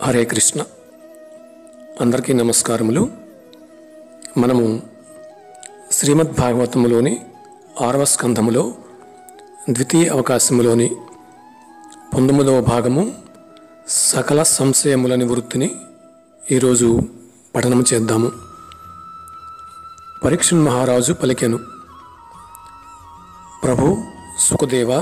హరే కృష్ణ అందరికీ నమస్కారములు మనము శ్రీమద్ భాగవతములోని ఆరవ స్కంధములో ద్వితీయ అవకాశములోని పంతొమ్మిదవ భాగము సకల సంశయముల నివృత్తిని ఈరోజు పఠనం చేద్దాము పరీక్షణ్ మహారాజు పలికెను ప్రభు సుఖదేవ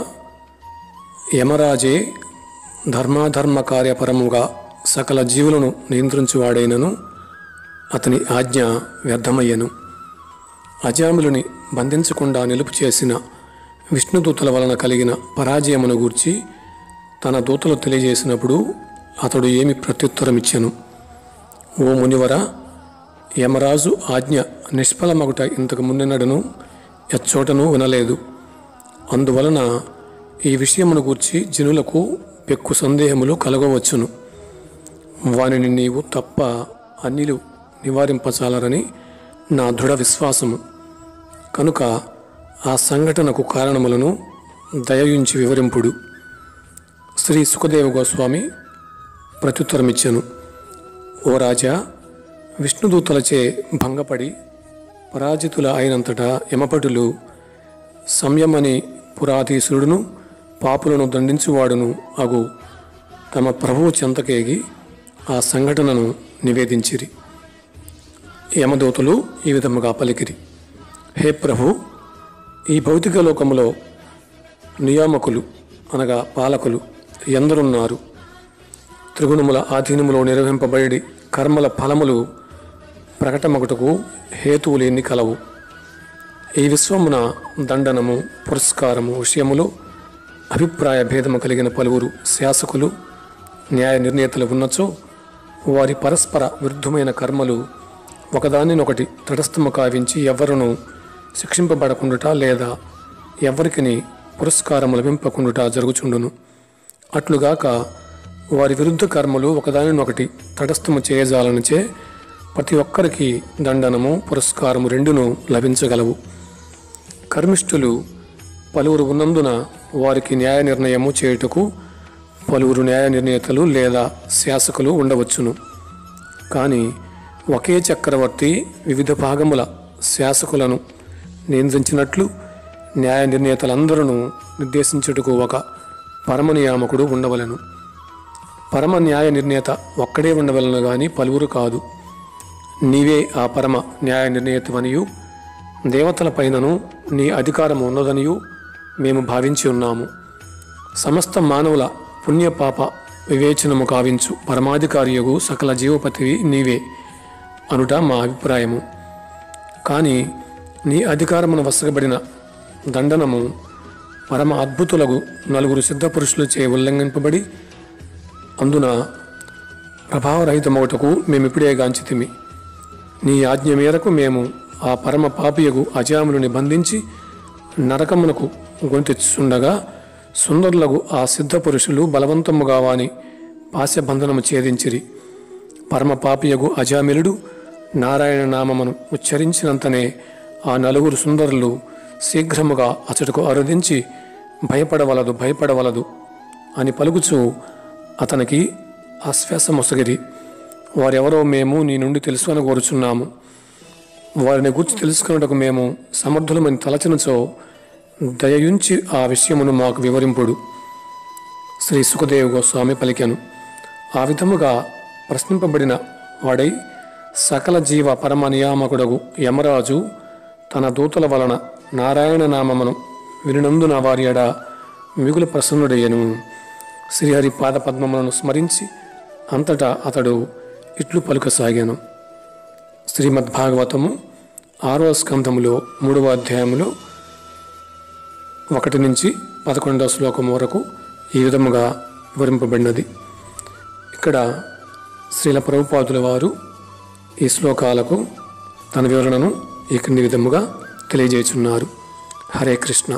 యమరాజే ధర్మాధర్మ కార్యపరముగా సకల జీవులను నియంత్రించువాడైనను అతని ఆజ్ఞ వ్యర్థమయ్యను అజాములని బంధించకుండా నిలుపు చేసిన విష్ణుదూతల వలన కలిగిన పరాజయమును గూర్చి తన దూతలు తెలియజేసినప్పుడు అతడు ఏమి ప్రత్యుత్తరమిచ్చెను ఓ మునివర యమరాజు ఆజ్ఞ నిష్ఫలమగుట ఇంతకు మున్నెన్నడను ఎచ్చోటను వినలేదు అందువలన ఈ విషయమును గూర్చి జనులకు పెక్కు సందేహములు కలగవచ్చును వానిని నీవు తప్ప అన్నిలు నివారింపచాలరని నా దృఢ విశ్వాసము కనుక ఆ సంఘటనకు కారణములను దయయుంచి వివరింపుడు శ్రీ సుఖదేవ గోస్వామి ప్రత్యుత్తరమిచ్చెను ఓ రాజా విష్ణుదూతలచే భంగపడి పరాజితుల అయినంతటా యమపటులు సంయమని పురాధీసుడును పాపులను దండించువాడును అగు తమ ప్రభువు చెంతకేగి ఆ సంఘటనను నివేదించిరి యమదూతలు ఈ విధముగా పలికిరి హే ప్రభు ఈ భౌతిక లోకములో నియామకులు అనగా పాలకులు ఎందరున్నారు త్రిగుణముల ఆధీనములో నిర్వహింపబడి కర్మల ఫలములు ప్రకటమగుటకు హేతువులు ఎన్ని కలవు ఈ విశ్వమున దండనము పురస్కారము విషయములో అభిప్రాయ భేదము కలిగిన పలువురు శాసకులు న్యాయ నిర్ణేతలు ఉన్నచో వారి పరస్పర విరుద్ధమైన కర్మలు ఒకదానినొకటి తటస్థము కావించి ఎవ్వరును శిక్షింపబడకుండుట లేదా ఎవ్వరికిని పురస్కారము లభింపకుండుట జరుగుచుండును అట్లుగాక వారి విరుద్ధ కర్మలు ఒకదానినొకటి తటస్థము చేయజాలనిచే ప్రతి ఒక్కరికి దండనము పురస్కారము రెండును లభించగలవు కర్మిష్ఠులు పలువురు ఉన్నందున వారికి న్యాయ నిర్ణయము చేయుటకు పలువురు న్యాయ నిర్ణేతలు లేదా శాసకులు ఉండవచ్చును కానీ ఒకే చక్రవర్తి వివిధ భాగముల శాసకులను నియంత్రించినట్లు న్యాయ నిర్ణేతలందరూ నిర్దేశించుటకు ఒక పరమ నియామకుడు ఉండవలెను పరమ న్యాయ నిర్ణేత ఒక్కడే ఉండవలను గాని పలువురు కాదు నీవే ఆ పరమ న్యాయ నిర్ణేతవనియు దేవతల పైనను నీ అధికారం ఉన్నదనియు మేము భావించి ఉన్నాము సమస్త మానవుల పుణ్యపాప వివేచనము కావించు పరమాధికారియగు సకల జీవపతివి నీవే అనుట మా అభిప్రాయము కానీ నీ అధికారమును వసగబడిన దండనము పరమ అద్భుతులకు నలుగురు సిద్ధపురుషులచే ఉల్లంఘింపబడి అందున ప్రభావరహితమవుటకు మేమిప్పుడే గాంచితిమి నీ ఆజ్ఞ మేరకు మేము ఆ పరమ పాపియగు అజాములని బంధించి నరకమునకు గొంతెచ్చుండగా సుందరులకు ఆ సిద్ధ పురుషులు బలవంతముగా వాని పాశబంధనము ఛేదించిరి పరమ పాపియగు అజామిలుడు నారాయణ నామమును ఉచ్చరించినంతనే ఆ నలుగురు సుందరులు శీఘ్రముగా అతడుకు అరుదించి భయపడవలదు భయపడవలదు అని పలుకుచూ అతనికి ఆశ్వాసమొసగిరి వారెవరో మేము నీ నుండి తెలుసుకొని కోరుచున్నాము వారిని గుర్చి తెలుసుకున్నటకు మేము సమర్థులమని తలచినచో దయయుంచి ఆ విషయమును మాకు వివరింపుడు శ్రీ సుఖదేవ్ గోస్వామి పలికాను ఆ విధముగా ప్రశ్నింపబడిన వాడై సకల జీవ పరమ నియామకుడగు యమరాజు తన దూతల వలన నారాయణ నామమును వినినందున వారి ఎడ మిగులు ప్రసన్నుడయ్యను శ్రీహరి పాద పద్మములను స్మరించి అంతటా అతడు ఇట్లు పలుకసాగాను శ్రీమద్భాగవతము ఆరో స్కంధములో మూడవ అధ్యాయములో ఒకటి నుంచి పదకొండవ శ్లోకం వరకు ఈ విధముగా వివరింపబడినది ఇక్కడ శ్రీల ప్రభుపాదుల వారు ఈ శ్లోకాలకు తన వివరణను ఈ క్రింది విధముగా తెలియజేస్తున్నారు హరే కృష్ణ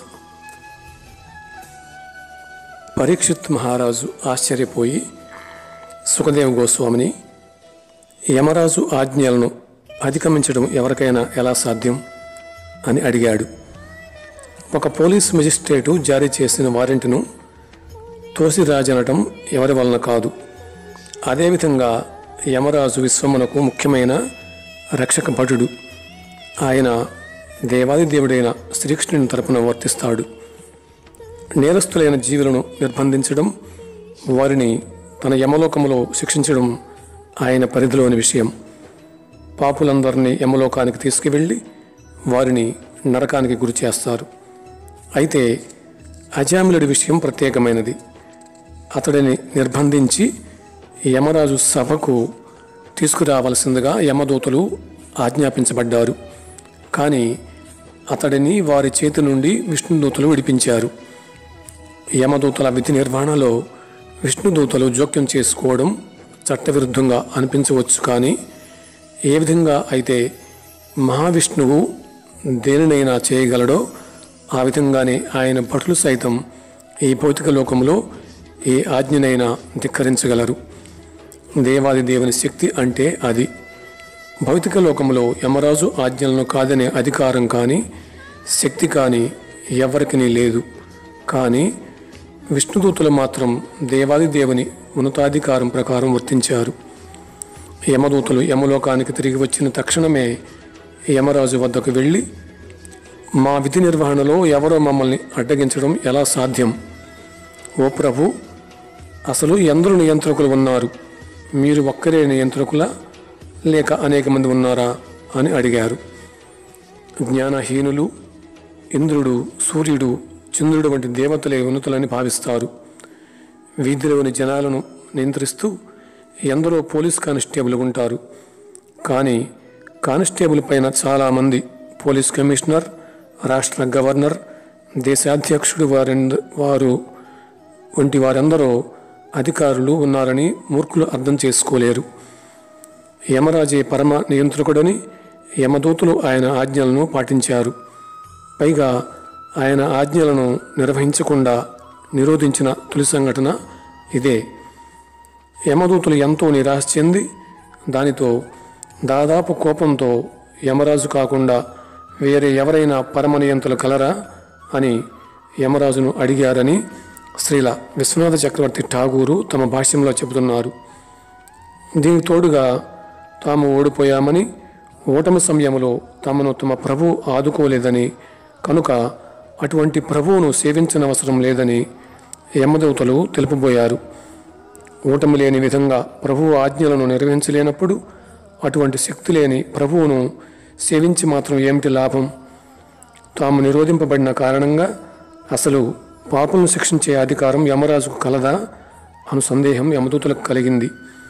పరీక్షిత్ మహారాజు ఆశ్చర్యపోయి సుఖదేవ్ గోస్వామిని యమరాజు ఆజ్ఞలను అధిగమించడం ఎవరికైనా ఎలా సాధ్యం అని అడిగాడు ఒక పోలీస్ మెజిస్ట్రేటు జారీ చేసిన వారెంట్ను తోసిరాజనటం ఎవరి వలన కాదు అదేవిధంగా యమరాజు విశ్వమునకు ముఖ్యమైన రక్షక భటుడు ఆయన దేవాది దేవుడైన శ్రీకృష్ణుని తరపున వర్తిస్తాడు నేరస్తులైన జీవులను నిర్బంధించడం వారిని తన యమలోకములో శిక్షించడం ఆయన పరిధిలోని విషయం పాపులందరినీ యమలోకానికి తీసుకువెళ్ళి వారిని నరకానికి గురి చేస్తారు అయితే అజామిలుడి విషయం ప్రత్యేకమైనది అతడిని నిర్బంధించి యమరాజు సభకు తీసుకురావలసిందిగా యమదూతలు ఆజ్ఞాపించబడ్డారు కానీ అతడిని వారి చేతి నుండి విష్ణుదూతలు విడిపించారు యమదూతల విధి నిర్వహణలో విష్ణుదూతలు జోక్యం చేసుకోవడం చట్టవిరుద్ధంగా అనిపించవచ్చు కానీ ఏ విధంగా అయితే మహావిష్ణువు దేనినైనా చేయగలడో ఆ విధంగానే ఆయన భటులు సైతం ఈ భౌతిక లోకంలో ఏ ఆజ్ఞనైనా ధిక్కరించగలరు దేవాది దేవుని శక్తి అంటే అది భౌతిక లోకంలో యమరాజు ఆజ్ఞలను కాదనే అధికారం కానీ శక్తి కానీ ఎవరికి లేదు కానీ విష్ణుదూతలు మాత్రం దేవాది దేవుని ఉన్నతాధికారం ప్రకారం వర్తించారు యమదూతలు యమలోకానికి తిరిగి వచ్చిన తక్షణమే యమరాజు వద్దకు వెళ్ళి మా విధి నిర్వహణలో ఎవరో మమ్మల్ని అడ్డగించడం ఎలా సాధ్యం ఓ ప్రభు అసలు ఎందరు నియంత్రకులు ఉన్నారు మీరు ఒక్కరే నియంత్రకులా లేక అనేక మంది ఉన్నారా అని అడిగారు జ్ఞానహీనులు ఇంద్రుడు సూర్యుడు చంద్రుడు వంటి దేవతలే ఉన్నతులని భావిస్తారు వీధిలోని జనాలను నియంత్రిస్తూ ఎందరో పోలీస్ కానిస్టేబుల్ ఉంటారు కానీ కానిస్టేబుల్ పైన చాలామంది పోలీస్ కమిషనర్ రాష్ట్ర గవర్నర్ దేశాధ్యక్షుడు వారెంద వారు వంటి వారందరూ అధికారులు ఉన్నారని మూర్ఖులు అర్థం చేసుకోలేరు యమరాజే పరమ నియంత్రకుడని యమదూతులు ఆయన ఆజ్ఞలను పాటించారు పైగా ఆయన ఆజ్ఞలను నిర్వహించకుండా నిరోధించిన తొలి సంఘటన ఇదే యమదూతులు ఎంతో నిరాశ చెంది దానితో దాదాపు కోపంతో యమరాజు కాకుండా వేరే ఎవరైనా పరమనియంతులు కలరా అని యమరాజును అడిగారని శ్రీల విశ్వనాథ చక్రవర్తి ఠాగూరు తమ భాష్యంలో చెబుతున్నారు దీనికి తోడుగా తాము ఓడిపోయామని ఓటమి సమయంలో తమను తమ ప్రభు ఆదుకోలేదని కనుక అటువంటి ప్రభువును సేవించనవసరం లేదని యమదేవతలు తెలుపబోయారు ఓటమి లేని విధంగా ప్రభువు ఆజ్ఞలను నిర్వహించలేనప్పుడు అటువంటి శక్తి లేని ప్రభువును సేవించి మాత్రం ఏమిటి లాభం తాము నిరోధింపబడిన కారణంగా అసలు పాపలను శిక్షించే అధికారం యమరాజుకు కలదా అను సందేహం యమదూతలకు కలిగింది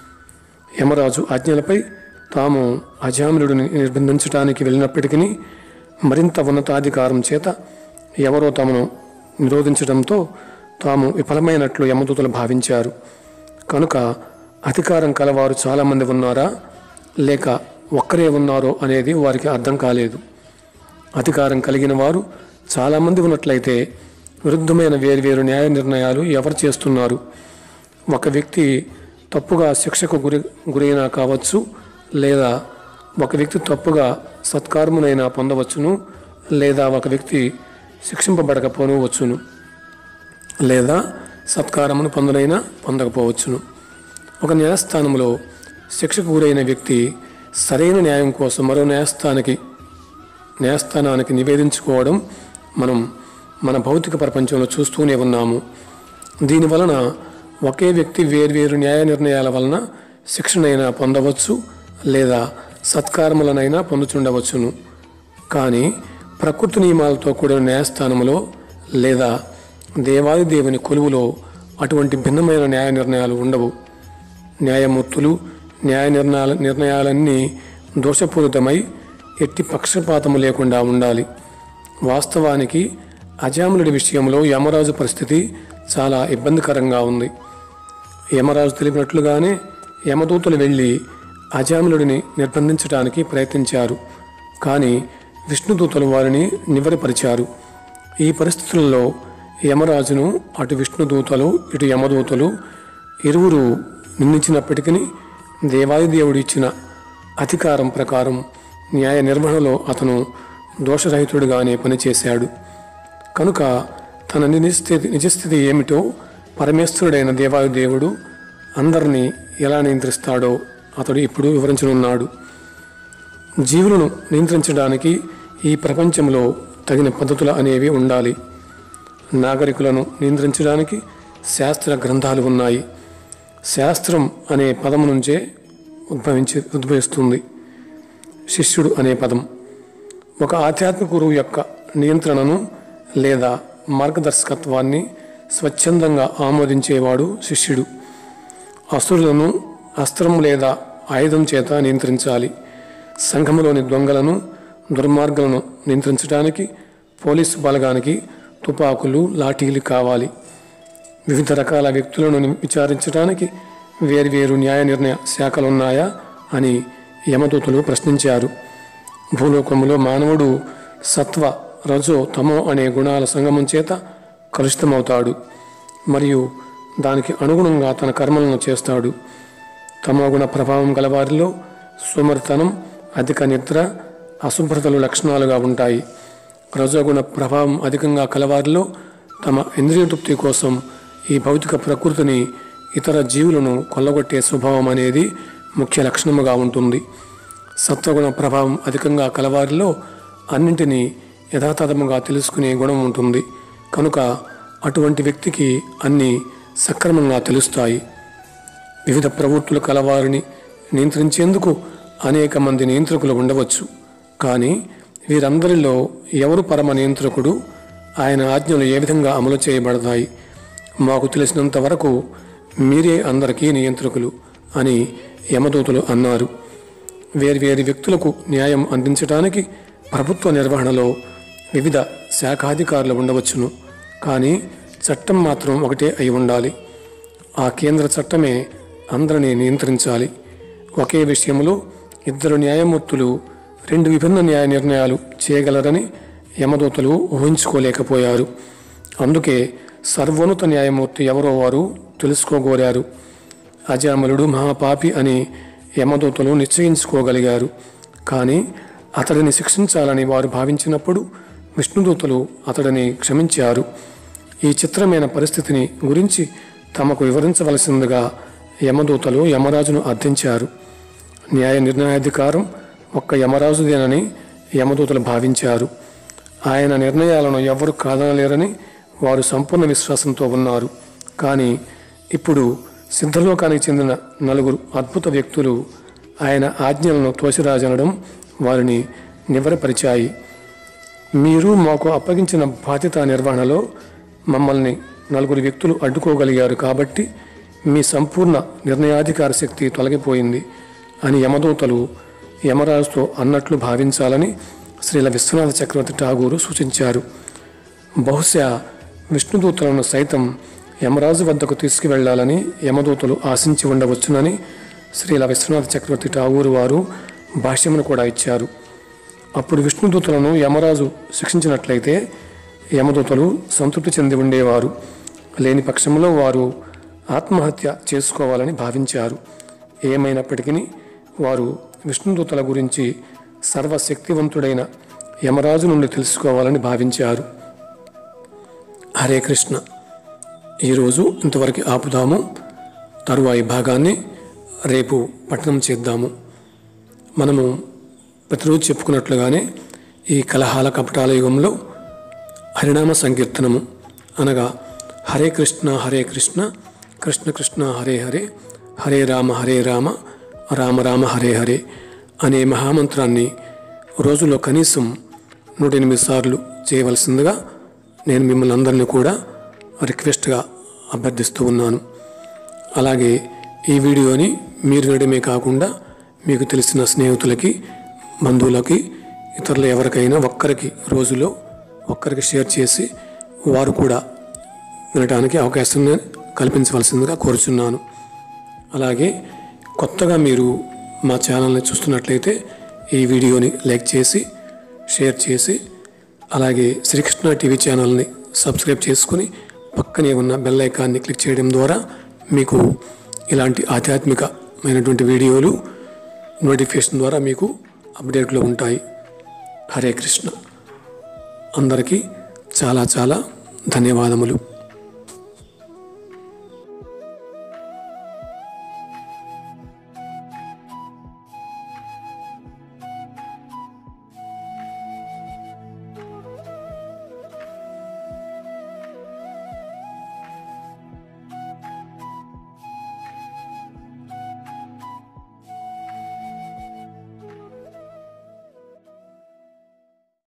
యమరాజు ఆజ్ఞలపై తాము అజామిలుడిని నిర్బంధించడానికి వెళ్ళినప్పటికీ మరింత ఉన్నతాధికారం చేత ఎవరో తమను నిరోధించడంతో తాము విఫలమైనట్లు యమదూతలు భావించారు కనుక అధికారం కలవారు చాలామంది ఉన్నారా లేక ఒక్కరే ఉన్నారో అనేది వారికి అర్థం కాలేదు అధికారం కలిగిన వారు చాలామంది ఉన్నట్లయితే విరుద్ధమైన వేర్వేరు న్యాయ నిర్ణయాలు ఎవరు చేస్తున్నారు ఒక వ్యక్తి తప్పుగా శిక్షకు గురి గురైనా కావచ్చు లేదా ఒక వ్యక్తి తప్పుగా సత్కారమునైనా పొందవచ్చును లేదా ఒక వ్యక్తి శిక్షింపబడకపోనవచ్చును లేదా సత్కారమును పొందనైనా పొందకపోవచ్చును ఒక న్యాయస్థానంలో శిక్షకు గురైన వ్యక్తి సరైన న్యాయం కోసం మరో న్యాయస్థానానికి న్యాయస్థానానికి నివేదించుకోవడం మనం మన భౌతిక ప్రపంచంలో చూస్తూనే ఉన్నాము దీని వలన ఒకే వ్యక్తి వేర్వేరు న్యాయ నిర్ణయాల వలన శిక్షణైనా పొందవచ్చు లేదా సత్కారములనైనా పొందుచుండవచ్చును కానీ ప్రకృతి నియమాలతో కూడిన న్యాయస్థానంలో లేదా దేవాది దేవుని కొలువులో అటువంటి భిన్నమైన న్యాయ నిర్ణయాలు ఉండవు న్యాయమూర్తులు న్యాయ నిర్ణయాల నిర్ణయాలన్నీ దోషపూరితమై ఎట్టి పక్షపాతము లేకుండా ఉండాలి వాస్తవానికి అజాములుడి విషయంలో యమరాజు పరిస్థితి చాలా ఇబ్బందికరంగా ఉంది యమరాజు తెలిపినట్లుగానే యమదూతలు వెళ్ళి అజాములుడిని నిర్బంధించడానికి ప్రయత్నించారు కానీ విష్ణుదూతలు వారిని నివరపరిచారు ఈ పరిస్థితుల్లో యమరాజును అటు విష్ణుదూతలు ఇటు యమదూతలు ఇరువురు నిందించినప్పటికీ దేవాది దేవుడు ఇచ్చిన అధికారం ప్రకారం న్యాయ నిర్వహణలో అతను దోషరహితుడిగానే పనిచేశాడు కనుక తన నిజస్థితి నిజస్థితి ఏమిటో పరమేశ్వరుడైన దేవాది దేవుడు అందరినీ ఎలా నియంత్రిస్తాడో అతడు ఇప్పుడు వివరించనున్నాడు జీవులను నియంత్రించడానికి ఈ ప్రపంచంలో తగిన పద్ధతులు అనేవి ఉండాలి నాగరికులను నియంత్రించడానికి శాస్త్ర గ్రంథాలు ఉన్నాయి శాస్త్రం అనే పదం నుంచే ఉద్భవించి ఉద్భవిస్తుంది శిష్యుడు అనే పదం ఒక ఆధ్యాత్మిక గురువు యొక్క నియంత్రణను లేదా మార్గదర్శకత్వాన్ని స్వచ్ఛందంగా ఆమోదించేవాడు శిష్యుడు అసురులను అస్త్రం లేదా ఆయుధం చేత నియంత్రించాలి సంఘములోని దొంగలను దుర్మార్గులను నియంత్రించడానికి పోలీసు బలగానికి తుపాకులు లాఠీలు కావాలి వివిధ రకాల వ్యక్తులను విచారించడానికి వేర్వేరు న్యాయ నిర్ణయ శాఖలున్నాయా అని యమదూతలు ప్రశ్నించారు భూలోకములో మానవుడు సత్వ రజో తమో అనే గుణాల సంగమం చేత కలుషితమవుతాడు మరియు దానికి అనుగుణంగా తన కర్మలను చేస్తాడు తమోగుణ ప్రభావం గలవారిలో సుమర్తనం అధిక నిద్ర అశుభ్రతలు లక్షణాలుగా ఉంటాయి రజోగుణ ప్రభావం అధికంగా కలవారిలో తమ ఇంద్రియ తృప్తి కోసం ఈ భౌతిక ప్రకృతిని ఇతర జీవులను కొల్లగొట్టే స్వభావం అనేది ముఖ్య లక్షణముగా ఉంటుంది సత్వగుణ ప్రభావం అధికంగా కలవారిలో అన్నింటినీ యథాతథముగా తెలుసుకునే గుణం ఉంటుంది కనుక అటువంటి వ్యక్తికి అన్నీ సక్రమంగా తెలుస్తాయి వివిధ ప్రవృత్తులు కలవారిని నియంత్రించేందుకు అనేక మంది నియంత్రకులు ఉండవచ్చు కానీ వీరందరిలో ఎవరు పరమ నియంత్రకుడు ఆయన ఆజ్ఞలు ఏ విధంగా అమలు చేయబడతాయి మాకు తెలిసినంత వరకు మీరే అందరికీ నియంత్రకులు అని యమదూతలు అన్నారు వేర్వేరు వ్యక్తులకు న్యాయం అందించడానికి ప్రభుత్వ నిర్వహణలో వివిధ శాఖాధికారులు ఉండవచ్చును కానీ చట్టం మాత్రం ఒకటే అయి ఉండాలి ఆ కేంద్ర చట్టమే అందరినీ నియంత్రించాలి ఒకే విషయంలో ఇద్దరు న్యాయమూర్తులు రెండు విభిన్న న్యాయ నిర్ణయాలు చేయగలరని యమదూతలు ఊహించుకోలేకపోయారు అందుకే సర్వోన్నత న్యాయమూర్తి ఎవరో వారు తెలుసుకోగోరారు అజామలుడు మహాపాపి అని యమదూతలు నిశ్చయించుకోగలిగారు కానీ అతడిని శిక్షించాలని వారు భావించినప్పుడు విష్ణుదూతలు అతడిని క్షమించారు ఈ చిత్రమైన పరిస్థితిని గురించి తమకు వివరించవలసిందిగా యమదూతలు యమరాజును అర్థించారు న్యాయ నిర్ణయాధికారం ఒక్క యమరాజుదేనని యమదూతలు భావించారు ఆయన నిర్ణయాలను ఎవరు కాదనలేరని వారు సంపూర్ణ విశ్వాసంతో ఉన్నారు కానీ ఇప్పుడు సిద్ధలోకానికి చెందిన నలుగురు అద్భుత వ్యక్తులు ఆయన ఆజ్ఞలను తోసిరాజనడం వారిని నివరపరిచాయి మీరు మాకు అప్పగించిన బాధ్యత నిర్వహణలో మమ్మల్ని నలుగురు వ్యక్తులు అడ్డుకోగలిగారు కాబట్టి మీ సంపూర్ణ నిర్ణయాధికార శక్తి తొలగిపోయింది అని యమదూతలు యమరాజుతో అన్నట్లు భావించాలని శ్రీల విశ్వనాథ చక్రవర్తి ఠాగూరు సూచించారు బహుశా విష్ణుదూతలను సైతం యమరాజు వద్దకు తీసుకువెళ్లాలని యమదూతలు ఆశించి ఉండవచ్చునని శ్రీల విశ్వనాథ చక్రవర్తి ఠాగూరు వారు భాష్యమును కూడా ఇచ్చారు అప్పుడు విష్ణుదూతలను యమరాజు శిక్షించినట్లయితే యమదూతలు సంతృప్తి చెంది ఉండేవారు లేని పక్షంలో వారు ఆత్మహత్య చేసుకోవాలని భావించారు ఏమైనప్పటికీ వారు విష్ణుదూతల గురించి సర్వశక్తివంతుడైన యమరాజు నుండి తెలుసుకోవాలని భావించారు హరే కృష్ణ ఈరోజు ఇంతవరకు ఆపుదాము తరువాయి భాగాన్ని రేపు పఠనం చేద్దాము మనము ప్రతిరోజు చెప్పుకున్నట్లుగానే ఈ కలహాల కపటాల యుగంలో హరినామ సంకీర్తనము అనగా హరే కృష్ణ హరే కృష్ణ కృష్ణ కృష్ణ హరే హరే హరే రామ హరే రామ రామ రామ హరే హరే అనే మహామంత్రాన్ని రోజులో కనీసం నూట ఎనిమిది సార్లు చేయవలసిందిగా నేను మిమ్మల్ని అందరినీ కూడా రిక్వెస్ట్గా అభ్యర్థిస్తూ ఉన్నాను అలాగే ఈ వీడియోని మీరు వినడమే కాకుండా మీకు తెలిసిన స్నేహితులకి బంధువులకి ఇతరులు ఎవరికైనా ఒక్కరికి రోజులో ఒక్కరికి షేర్ చేసి వారు కూడా వినడానికి అవకాశం కల్పించవలసిందిగా కోరుచున్నాను అలాగే కొత్తగా మీరు మా ఛానల్ని చూస్తున్నట్లయితే ఈ వీడియోని లైక్ చేసి షేర్ చేసి అలాగే శ్రీకృష్ణ టీవీ ఛానల్ని సబ్స్క్రైబ్ చేసుకుని పక్కనే ఉన్న బెల్ ఐకాన్ని క్లిక్ చేయడం ద్వారా మీకు ఇలాంటి ఆధ్యాత్మికమైనటువంటి వీడియోలు నోటిఫికేషన్ ద్వారా మీకు అప్డేట్లో ఉంటాయి హరే కృష్ణ అందరికీ చాలా చాలా ధన్యవాదములు